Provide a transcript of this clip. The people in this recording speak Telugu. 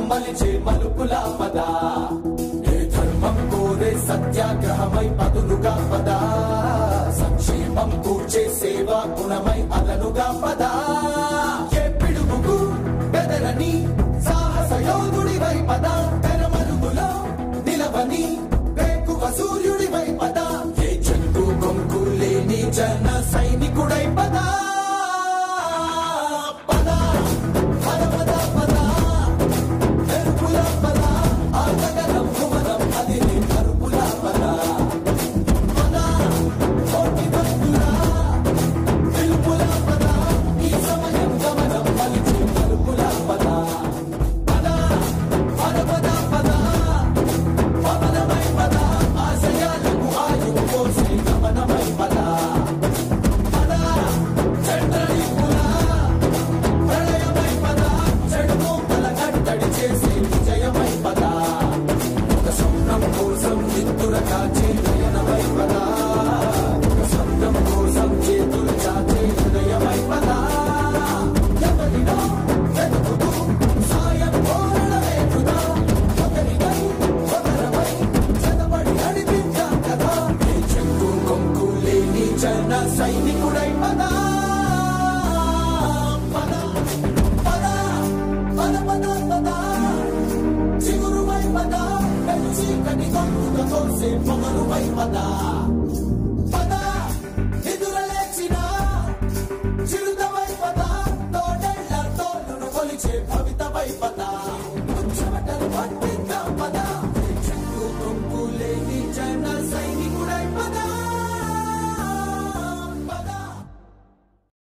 మలిచే మలుపుల పద ఏ ధర్మం కోరే సత్యాగ్రహమై పదులుగా పద సంక్షేమం కూర్చే సేవా గుణమై అదనుగా పద ఏ పిడుగుకు బెదరని సాహస యోధుడివై పద తెరమరుగులో నిలవని వేకువ సూర్యుడివై పద ఏ చెట్టు కొంకు లేని జన సైనికుడై పద పద పద పద పద ఎరుపుల పద ఆగగలం భువనం అది నీ కరుపుల పద పద కోటి భక్తుల పిలుపుల పద ఈ సమయం గమనం మలిచి కరుపుల పద పద పద పద పద పవనమై పద ఆశయాలకు ఆయువు పోసి గమనమై పద పద చంద్రలిపుల ప్రళయమై పద చెడు మోకల కట్టడి చేసి విజయమై పద ఒక స్వప్నం కోసం నిత్తుర కాచే నయనమై పద ఒక స్వప్నం కోసం చేతులు చాచే హృదయమై పద ఎవరినో వెతుకుతూ సాయం కోరడమే వృధా ఒకరికై ఒకరమై చదవడి నడిపించాం కదా ఏ చెక్కు కొంకు లేని జన సైనికుడై పద పద పద పద పద పద చిగురువై పద పెంచి కని కొంటుక కోసే పొగరువై పద